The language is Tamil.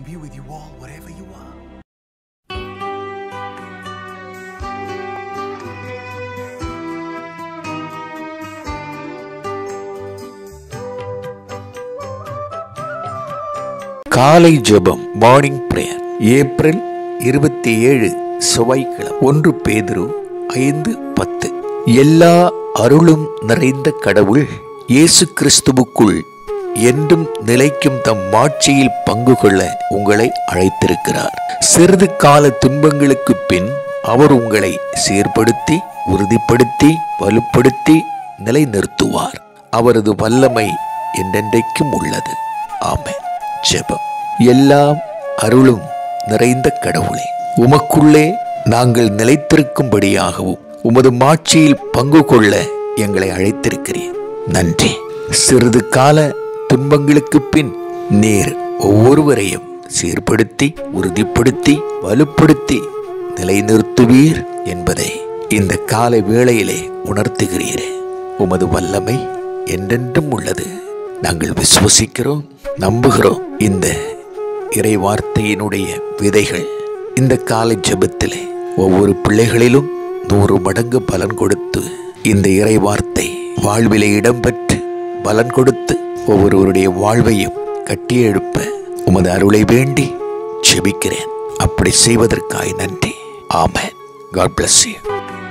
be with you all wherever you are. காலை ஜெபம் மார்னிங் பிரேயர் ஏப்ரல் இருபத்தி ஏழு செவ்வாய்க்கிழமை ஒன்று பேதுரு ஐந்து பத்து எல்லா அருளும் நிறைந்த கடவுள் இயேசு கிறிஸ்துவுக்குள் என்றும் நிலைக்கும் தம் மாட்சியில் பங்கு கொள்ள உங்களை அழைத்திருக்கிறார் சிறிது கால துன்பங்களுக்கு பின் அவர் உங்களை சீர்படுத்தி உறுதிப்படுத்தி வலுப்படுத்தி நிலைநிறுத்துவார் அவரது வல்லமை என்றென்றைக்கும் உள்ளது ஆமென் ஜெபம் எல்லாம் அருளும் நிறைந்த கடவுளே உமக்குள்ளே நாங்கள் நிலைத்திருக்கும்படியாகவும் உமது மாட்சியில் பங்கு கொள்ள எங்களை அழைத்திருக்கிறீர் நன்றி சிறிது கால துன்பங்களுக்கு பின் நீர் ஒவ்வொருவரையும் சீர்படுத்தி உறுதிப்படுத்தி வலுப்படுத்தி நிலைநிறுத்துவீர் என்பதை இந்த காலை வேளையிலே உணர்த்துகிறீரே உமது வல்லமை என்றென்றும் உள்ளது நாங்கள் விசுவசிக்கிறோம் நம்புகிறோம் இந்த இறை வார்த்தையினுடைய விதைகள் இந்த காலை ஜெபத்திலே ஒவ்வொரு பிள்ளைகளிலும் நூறு மடங்கு பலன் கொடுத்து இந்த இறை வார்த்தை வாழ்விலே இடம்பெற்று பலன் கொடுத்து ஒவ்வொருவருடைய வாழ்வையும் கட்டியெழுப்ப உமது அருளை வேண்டி ஜெபிக்கிறேன் அப்படி செய்வதற்காய் நன்றி ஆமென் காட் bless you